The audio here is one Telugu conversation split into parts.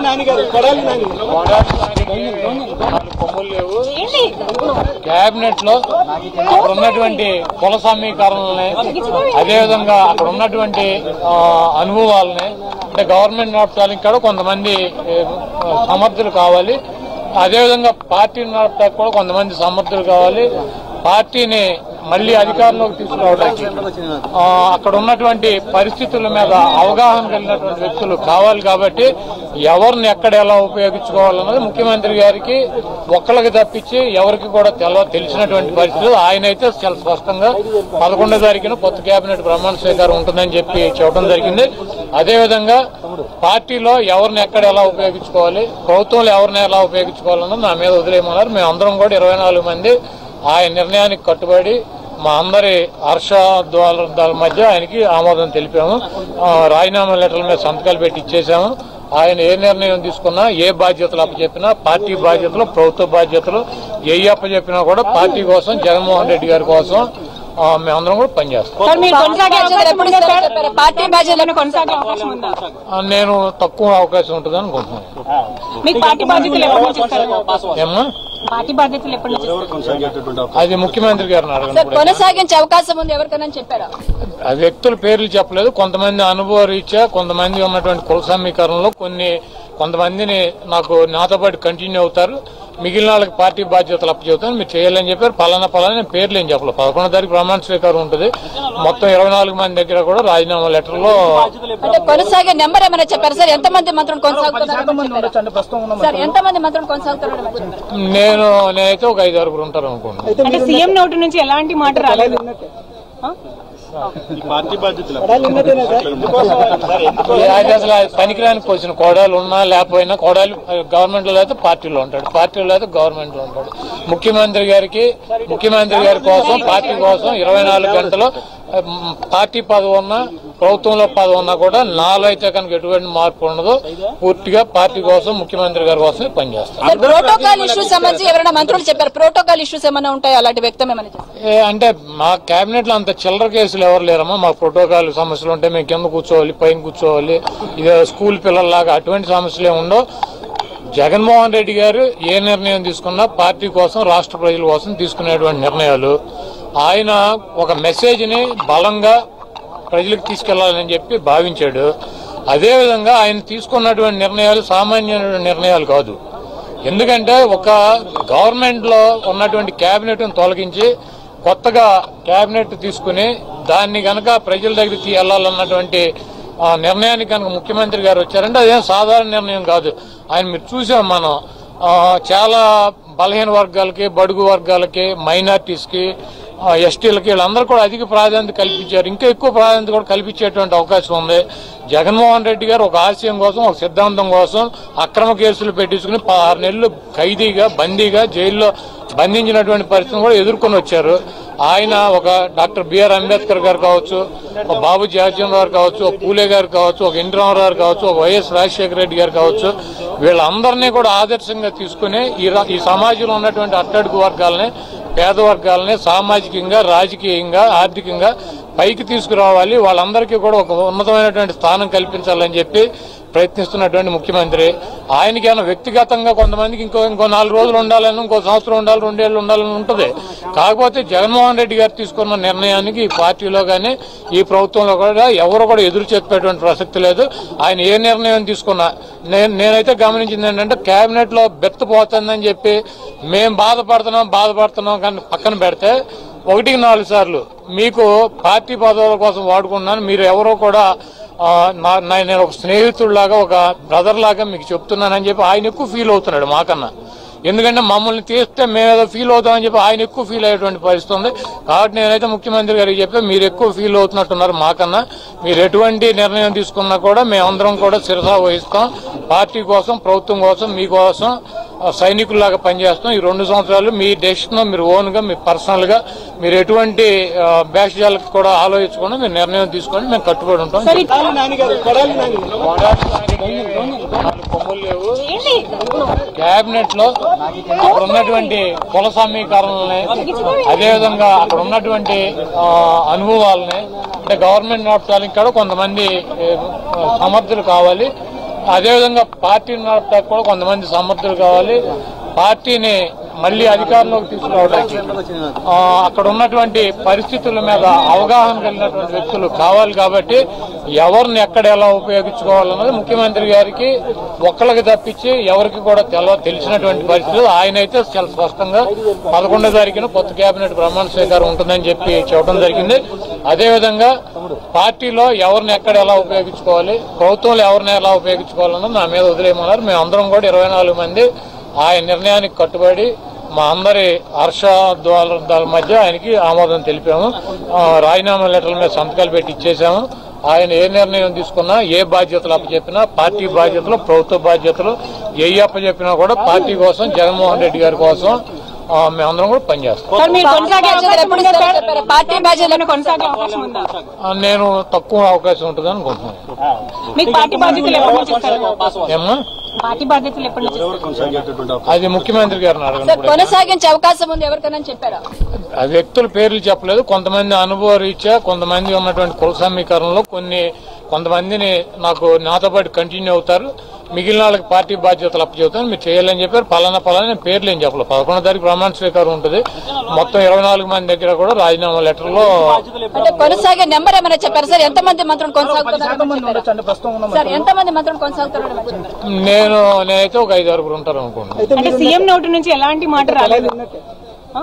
నాలుగు కొమ్ములు లేవు కేబినెట్ లో అక్కడ ఉన్నటువంటి కుల సమీకరణల్ని అదేవిధంగా అక్కడ ఉన్నటువంటి ఆ, అనుభవాలని అంటే గవర్నమెంట్ నడపడానికి కూడా కొంతమంది ఏ, సమర్థులు కావాలి అదేవిధంగా పార్టీని నడపడానికి కూడా కొంతమంది సమర్థులు కావాలి పార్టీని మళ్ళీ అధికారంలోకి తీసుకురావడానికి ఆ, అక్కడ ఉన్నటువంటి పరిస్థితుల మీద అవగాహన కలిగినటువంటి వ్యక్తులు కావాలి కాబట్టి ఎవరిని ఎక్కడ ఎలా ఉపయోగించుకోవాలన్నది ముఖ్యమంత్రి గారికి ఒక్కళ్ళకి తప్పించి ఎవరికి కూడా తెల తెలిసినటువంటి పరిస్థితులు ఆయన అయితే చాలా స్పష్టంగా పదకొండో తారీఖున కొత్త కేబినెట్ ప్రమాణ స్వీకారం ఉంటుందని చెప్పి చెప్పడం జరిగింది అదేవిధంగా పార్టీలో ఎవరిని ఎక్కడ ఎలా ఉపయోగించుకోవాలి ప్రభుత్వంలో ఎవరిని ఎలా ఉపయోగించుకోవాలన్నది నా మీద వదిలేయమన్నారు మేము అందరం కూడా ఇరవై నాలుగు మంది ఆయన నిర్ణయానికి కట్టుబడి మా అందరి హర్షద్వాల మధ్య ఆయనకి ఆమోదం తెలిపాము ఆ, రాజీనామా లెటర్ల మీద సంతకాలు పెట్టి ఇచ్చేసాము ఆయన ఏ నిర్ణయం తీసుకున్నా ఏ బాధ్యతలు అప్పచెప్పినా పార్టీ బాధ్యతలు ప్రభుత్వ బాధ్యతలు ఏ అప్పచెప్పినా కూడా పార్టీ కోసం జగన్మోహన్ రెడ్డి గారి కోసం ఆ, మేమందరం కూడా పనిచేస్తాం సార్ మీరు కొనసాగే అవకాశం ఎప్పుడు ఇస్తారని చెప్పారు పార్టీ బాధ్యతలను కొనసాగే అవకాశం ఉందా ఆ, నేను తక్కువ అవకాశం ఉంటుంది అనుకుంటున్నాను మీకు పార్టీ బాధ్యతలు ఎప్పటి నుంచి ఇస్తారు ఏమ్మా పార్టీ బాధ్యతలు ఎప్పటి నుంచి ఇస్తారు? అది ముఖ్యమంత్రి గారిని అడగండి సార్ కొనసాగించే అవకాశం ఉంది ఎవరికైనా చెప్పారా ఆ వ్యక్తుల పేర్లు చెప్పలేదు కొంతమంది అనుభవ రీత్యా కొంతమంది ఉన్నటువంటి కుల సమీకరణలో కొన్ని కొంతమందిని నాకు నాతో పాటు కంటిన్యూ అవుతారు మిగిలిన వాళ్ళకి పార్టీ బాధ్యతలు అప్పచెబుతాను మీరు చేయాలని చెప్పారు పలానా పలానా నేను పేర్లు ఏం చెప్పలేదు పదకొండో తారీఖు ప్రమాణ స్వీకారం ఉంటుంది మొత్తం ఇరవై నాలుగు మంది దగ్గర కూడా రాజీనామా లెటర్లో అంటే కొనసాగే నెంబర్ ఏమైనా చెప్పారు సార్ ఎంత మంది మంత్రులు కొనసాగుతున్నారు సార్ ఎంత మంది మంత్రులు కొనసాగుతున్నారు నేను నేనైతే ఒక ఐదు ఆరుగురు ఉంటారు అనుకుంటున్నాను అంటే సీఎం నోటి నుంచి ఎలాంటి మాట రాలేదు ఆ? అది అసలు అది పనికిరాని పోసిన కోడాలు ఉన్నా లేకపోయినా కోడాలు గవర్నమెంట్ లో అయితే పార్టీలో ఉంటాడు పార్టీలో అయితే గవర్నమెంట్ లో ఉంటాడు ముఖ్యమంత్రి గారికి ముఖ్యమంత్రి గారి కోసం పార్టీ కోసం ఇరవై నాలుగు గంటలు ఉమ్, పార్టీ పదవి ఉన్నా ప్రభుత్వంలో పదవి ఉన్నా కూడా నాలో అయితే కనుక ఎటువంటి మార్పు ఉండదు పూర్తిగా పార్టీ కోసం ముఖ్యమంత్రి గారి కోసమే పనిచేస్తాను సార్ ప్రోటోకాల్ ఇష్యూస్ సంబంధించి ఎవరైనా మంత్రులు చెప్పారు ప్రోటోకాల్ ఇష్యూస్ ఏమైనా ఉంటాయి అలాంటి వ్యక్తం ఏమైనా చెప్పారు ఏ, అంటే మా కేబినెట్ లో అంత చిల్లర కేసులు ఎవరు లేరమ్మా మా ప్రోటోకాల్ సమస్యలు ఉంటే మేము కింద కూర్చోవాలి పైన కూర్చోవాలి ఇదే స్కూల్ పిల్లల్లాగా అటువంటి సమస్యలు ఏమి ఉండవు జగన్మోహన్ రెడ్డి గారు ఏ నిర్ణయం తీసుకున్నా పార్టీ కోసం రాష్ట్ర ప్రజల కోసం తీసుకునేటువంటి నిర్ణయాలు ఆయన ఒక మెసేజ్ ని బలంగా ప్రజలకు తీసుకెళ్లాలని చెప్పి భావించాడు అదేవిధంగా ఆయన తీసుకున్నటువంటి నిర్ణయాలు సామాన్యమైన నిర్ణయాలు కాదు ఎందుకంటే ఒక గవర్నమెంట్ లో ఉన్నటువంటి కేబినెట్ తొలగించి కొత్తగా కేబినెట్ తీసుకుని దాన్ని గనక ప్రజల దగ్గరికి వెళ్ళాలన్నటువంటి ఆ నిర్ణయానికి కనుక ముఖ్యమంత్రి గారు వచ్చారంటే అదేం సాధారణ నిర్ణయం కాదు ఆయన మీరు చూసాం మనం ఆ, చాలా బలహీన వర్గాలకి బడుగు వర్గాలకి మైనార్టీస్ కి ఎస్టీలకి వీళ్ళందరూ కూడా అధిక ప్రాధాన్యత కల్పించారు ఇంకా ఎక్కువ ప్రాధాన్యత కూడా కల్పించేటువంటి అవకాశం ఉంది జగన్మోహన్ రెడ్డి గారు ఒక ఆశయం కోసం ఒక సిద్ధాంతం కోసం అక్రమ కేసులు పెట్టించుకుని పదహారు నెలలు ఖైదీగా బందీగా జైల్లో బంధించినటువంటి పరిస్థితిని కూడా ఎదుర్కొని వచ్చారు ఆయన ఒక డాక్టర్ బిఆర్ అంబేద్కర్ గారు కావచ్చు ఒక బాబు జగజ్జన్ గారు కావచ్చు ఒక పూలే గారు కావచ్చు ఒక ఎన్టీ రామారావు గారు కావచ్చు ఒక వైఎస్ రాజశేఖర రెడ్డి గారు కావచ్చు వీళ్ళందరినీ కూడా ఆదర్శంగా తీసుకుని ఈ రా- ఈ సమాజంలో ఉన్నటువంటి అట్టడుగు వర్గాలని పేద వర్గాలని సామాజికంగా రాజకీయంగా ఆర్థికంగా పైకి తీసుకురావాలి వాళ్ళందరికీ కూడా ఒక ఉన్నతమైనటువంటి స్థానం కల్పించాలని చెప్పి ప్రయత్నిస్తున్నటువంటి ముఖ్యమంత్రి ఆయనకి ఏమైనా వ్యక్తిగతంగా కొంతమందికి ఇంకో ఇంకో నాలుగు రోజులు ఉండాలని ఇంకో సంవత్సరం ఉండాలి రెండేళ్లు ఉండాలని ఉంటుంది కాకపోతే జగన్మోహన్ రెడ్డి గారు తీసుకున్న నిర్ణయానికి ఈ పార్టీలో కానీ ఈ ప్రభుత్వంలో కూడా ఎవరు కూడా ఎదురు చెప్పేటువంటి ప్రసక్తి లేదు ఆయన ఏ నిర్ణయం తీసుకున్నా నేను నేనైతే గమనించింది ఏంటంటే కేబినెట్ లో బెత్త పోతుందని చెప్పి మేం బాధపడుతున్నాం బాధపడుతున్నాం కానీ పక్కన పెడితే ఒకటికి నాలుగు సార్లు మీకు పార్టీ పదవుల కోసం వాడుకున్నాను మీరు ఎవరో కూడా ఆ, నా- నా- నేను ఒక స్నేహితుడిలాగా ఒక బ్రదర్ లాగా మీకు చెప్తున్నానని చెప్పి ఆయన ఎక్కువ ఫీల్ అవుతున్నాడు మాకన్నా ఎందుకంటే మమ్మల్ని తీస్తే మేము ఏదో ఫీల్ అవుతామని చెప్పి ఆయన ఎక్కువ ఫీల్ అయ్యేటువంటి పరిస్థితి ఉంది కాబట్టి నేనైతే ముఖ్యమంత్రి గారికి చెప్పి మీరు ఎక్కువ ఫీల్ అవుతున్నట్టున్నారు మాకన్నా మీరు ఎటువంటి నిర్ణయం తీసుకున్నా కూడా మేమందరం కూడా శిరసా వహిస్తాం పార్టీ కోసం ప్రభుత్వం కోసం మీకోసం ఆ, సైనికుల్లాగా పనిచేస్తాం ఈ రెండు సంవత్సరాలు మీ డెసిషన్ మీరు ఓన్ గా మీ పర్సనల్ గా మీరు ఎటువంటి బ్యాష్యాలకు కూడా ఆలోచించకుండా మీరు నిర్ణయం తీసుకొని మేము కట్టుబడి ఉంటాం సరే నాలుగు కొమ్ములు లేవు కేబినెట్ లో అక్కడ ఉన్నటువంటి కుల సమీకరణల్ని అదేవిధంగా అక్కడ ఉన్నటువంటి ఆ, అనుభవాలని అంటే గవర్నమెంట్ నడపడానికి కూడా కొంతమంది ఏ, సమర్థులు కావాలి అదేవిధంగా పార్టీని నడపడానికి కూడా కొంతమంది సమర్థులు కావాలి పార్టీని మళ్ళీ అధికారంలోకి తీసుకురావడానికి ఆ, అక్కడ ఉన్నటువంటి పరిస్థితుల మీద అవగాహన కలిగినటువంటి వ్యక్తులు కావాలి కాబట్టి ఎవరిని ఎక్కడ ఎలా ఉపయోగించుకోవాలన్నది ముఖ్యమంత్రి గారికి ఒక్కళ్ళకి తప్పించి ఎవరికి కూడా తెల తెలిసినటువంటి పరిస్థితులు ఆయన అయితే చాలా స్పష్టంగా పదకొండో తారీఖున కొత్త కేబినెట్ ప్రమాణ స్వీకారం ఉంటుందని చెప్పి చెప్పడం జరిగింది అదేవిధంగా పార్టీలో ఎవరిని ఎక్కడ ఎలా ఉపయోగించుకోవాలి ప్రభుత్వంలో ఎవరిని ఎలా ఉపయోగించుకోవాలన్నది నా మీద వదిలేయమన్నారు మేము అందరం కూడా ఇరవై నాలుగు మంది ఆయన నిర్ణయానికి కట్టుబడి మా అందరి హర్షద్వాల మధ్య ఆయనకి ఆమోదం తెలిపాము ఆ, రాజీనామా లెటర్ల మీద సంతకాలు పెట్టి ఇచ్చేసాము ఆయన ఏ నిర్ణయం తీసుకున్నా ఏ బాధ్యతలు అప్పచెప్పినా పార్టీ బాధ్యతలు ప్రభుత్వ బాధ్యతలు ఏ అప్పచెప్పినా కూడా పార్టీ కోసం జగన్మోహన్ రెడ్డి గారి కోసం ఆ, మేమందరం కూడా పనిచేస్తాం సార్ మీరు కొనసాగే బాధ్యతలు ఎప్పుడు ఇస్తారని చెప్పారు పార్టీ బాధ్యతలను కొనసాగే అవకాశం ఉందా ఆ, నేను తక్కువ అవకాశం ఉంటుంది అనుకుంటున్నాను మీకు పార్టీ బాధ్యతలు ఎప్పటి నుంచి ఇస్తారు ఏమ్మా పార్టీ బాధ్యతలు ఎప్పటి నుంచి ఇస్తారు? అది ముఖ్యమంత్రి గారిని సార్ అడగండి కొనసాగించే అవకాశం ఉంది ఎవరికైనా చెప్పారా ఆ వ్యక్తుల పేర్లు చెప్పలేదు కొంతమంది అనుభవ రీత్యా కొంతమంది ఉన్నటువంటి కుల సమీకరణలో కొన్ని కొంతమందిని నాకు నాతో పాటు కంటిన్యూ అవుతారు మిగిలిన వాళ్ళకి పార్టీ బాధ్యతలు అప్పచెబుతాను మీరు చేయాలని చెప్పారు పలానా పలానా నేను పేర్లు ఏం చెప్పలేదు పదకొండో తారీఖు ప్రమాణ స్వీకారం ఉంటుంది మొత్తం ఇరవై నాలుగు మంది దగ్గర కూడా రాజీనామా లెటర్లో అంటే కొనసాగే నెంబర్ ఏమైనా చెప్పారు సార్ ఎంత మంది మంత్రులు కొనసాగుతున్నారు సార్ ఎంత మంది మంత్రులు కొనసాగుతున్నారు నేను నేనైతే ఒక ఐదు ఆరుగురు ఉంటారు అనుకుంటున్నాను అంటే సీఎం నోటి నుంచి ఎలాంటి మాట రాలేదు ఆ?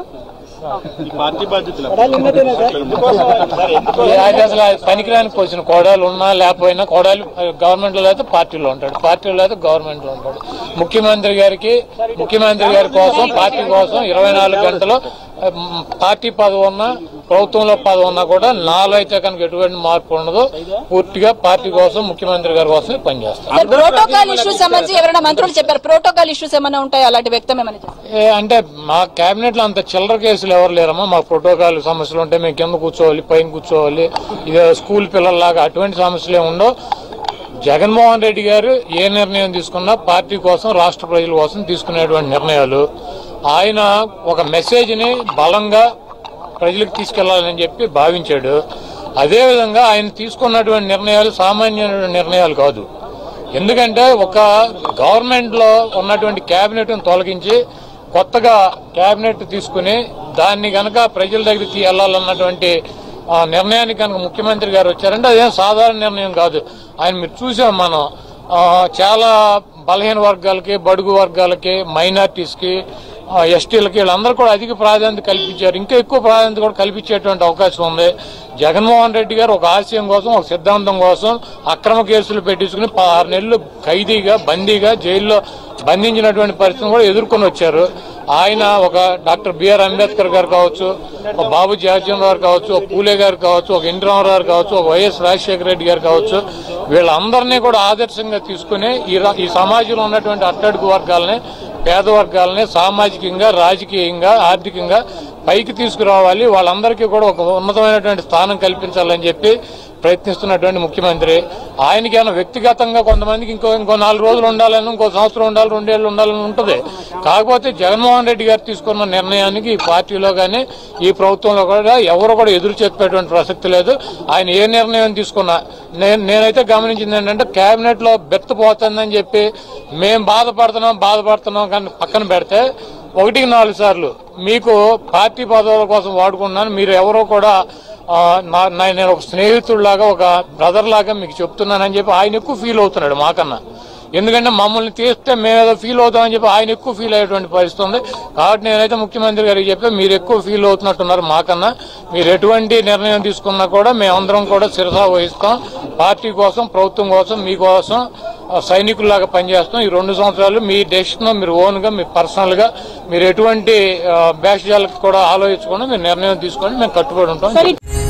అది అసలు అది పనికిరాని క్వశ్చన్ కోడాలు ఉన్నా లేకపోయినా కోడాలు గవర్నమెంట్ లో అయితే పార్టీలో ఉంటాడు పార్టీలో అయితే గవర్నమెంట్ లో ఉంటాడు ముఖ్యమంత్రి గారికి ముఖ్యమంత్రి గారి కోసం పార్టీ కోసం ఇరవై నాలుగు గంటలు ఉమ్, పార్టీ పదవి ఉన్నా ప్రభుత్వంలో పదవి ఉన్నా కూడా నాలో అయితే కనుక ఎటువంటి మార్పు ఉండదు పూర్తిగా పార్టీ కోసం ముఖ్యమంత్రి గారి కోసమే పనిచేస్తాను సార్ ప్రోటోకాల్ ఇష్యూస్ సంబంధించి ఎవరైనా మంత్రులు చెప్పారు ప్రోటోకాల్ ఇష్యూస్ ఏమైనా ఉంటాయి అలాంటి వ్యక్తం ఏమైనా చెప్పారు ఏ, అంటే మా కేబినెట్ లో అంత చిల్లర కేసులు ఎవరు లేరమ్మా మా ప్రోటోకాల్ సమస్యలు ఉంటే మేము కింద కూర్చోవాలి పైన కూర్చోవాలి ఇది స్కూల్ పిల్లల్లాగా అటువంటి సమస్యలు ఏమి ఉండవు జగన్మోహన్ రెడ్డి గారు ఏ నిర్ణయం తీసుకున్నా పార్టీ కోసం రాష్ట్ర ప్రజల కోసం తీసుకునేటువంటి నిర్ణయాలు ఆయన ఒక మెసేజ్ ని బలంగా ప్రజలకు తీసుకెళ్లాలని చెప్పి భావించాడు అదేవిధంగా ఆయన తీసుకున్నటువంటి నిర్ణయాలు సామాన్యమైన నిర్ణయాలు కాదు ఎందుకంటే ఒక గవర్నమెంట్ లో ఉన్నటువంటి కేబినెట్ తొలగించి కొత్తగా కేబినెట్ తీసుకుని దాన్ని గనక ప్రజల దగ్గరికి తీసుకెళ్లాలన్నటువంటి ఆ నిర్ణయానికి కనుక ముఖ్యమంత్రి గారు వచ్చారంటే అదేం సాధారణ నిర్ణయం కాదు ఆయన మీరు చూసాం మనం ఆ, చాలా బలహీన వర్గాలకి బడుగు వర్గాలకి మైనార్టీస్ కి ఎస్టీలకి వీళ్ళందరూ కూడా అధిక ప్రాధాన్యత కల్పించారు ఇంకా ఎక్కువ ప్రాధాన్యత కూడా కల్పించేటువంటి అవకాశం ఉంది జగన్మోహన్ రెడ్డి గారు ఒక ఆశయం కోసం ఒక సిద్ధాంతం కోసం అక్రమ కేసులు పెట్టించుకుని ఆరు నెలలు ఖైదీగా బందీగా జైల్లో బంధించినటువంటి పరిస్థితిని కూడా ఎదుర్కొని వచ్చారు ఆయన ఒక డాక్టర్ బిఆర్ అంబేద్కర్ గారు కావచ్చు ఒక బాబు జగజ్జన్ గారు కావచ్చు ఒక పూలే గారు కావచ్చు ఒక ఎన్ రామారావు గారు కావచ్చు ఒక వైఎస్ రాజశేఖర రెడ్డి గారు కావచ్చు వీళ్ళందరినీ కూడా ఆదర్శంగా తీసుకుని ఈ రా- ఈ సమాజంలో ఉన్నటువంటి అట్టడుగు వర్గాలని పేద వర్గాలని సామాజికంగా రాజకీయంగా ఆర్థికంగా పైకి తీసుకురావాలి వాళ్ళందరికీ కూడా ఒక ఉన్నతమైనటువంటి స్థానం కల్పించాలని చెప్పి ప్రయత్నిస్తున్నటువంటి ముఖ్యమంత్రి ఆయనకి ఏమైనా వ్యక్తిగతంగా కొంతమందికి ఇంకో ఇంకో నాలుగు రోజులు ఉండాలని ఇంకో సంవత్సరం ఉండాలి రెండేళ్లు ఉండాలని ఉంటుంది కాకపోతే జగన్మోహన్ రెడ్డి గారు తీసుకున్న నిర్ణయానికి ఈ పార్టీలో కానీ ఈ ప్రభుత్వంలో కూడా ఎవరు కూడా ఎదురు చెప్పేటువంటి ప్రసక్తి లేదు ఆయన ఏ నిర్ణయం తీసుకున్నా నేను నేనైతే గమనించింది ఏంటంటే కేబినెట్ లో బెత్త పోతుందని చెప్పి మేం బాధపడుతున్నాం బాధపడుతున్నాం కానీ పక్కన పెడితే ఒకటికి నాలుగు సార్లు మీకు పార్టీ పదవుల కోసం వాడుకున్నాను మీరు ఎవరో కూడా ఆ, నా- నా- నేను ఒక స్నేహితుడిలాగా ఒక బ్రదర్ లాగా మీకు చెప్తున్నానని చెప్పి ఆయన ఎక్కువ ఫీల్ అవుతున్నాడు మాకన్నా ఎందుకంటే మమ్మల్ని తీస్తే మేము ఏదో ఫీల్ అవుతామని చెప్పి ఆయన ఎక్కువ ఫీల్ అయ్యేటువంటి పరిస్థితి ఉంది కాబట్టి నేనైతే ముఖ్యమంత్రి గారికి చెప్పి మీరు ఎక్కువ ఫీల్ అవుతున్నట్టున్నారు మాకన్నా మీరు ఎటువంటి నిర్ణయం తీసుకున్నా కూడా మేమందరం కూడా శిరసా వహిస్తాం పార్టీ కోసం ప్రభుత్వం కోసం మీకోసం ఆ, సైనికుల్లాగా పనిచేస్తాం ఈ రెండు సంవత్సరాలు మీ డెసిషన్ మీరు ఓన్ గా మీ పర్సనల్ గా మీరు ఎటువంటి బ్యాష్ కూడా ఆలోచించకుండా మీరు నిర్ణయం తీసుకొని మేము కట్టుబడి ఉంటాం సరే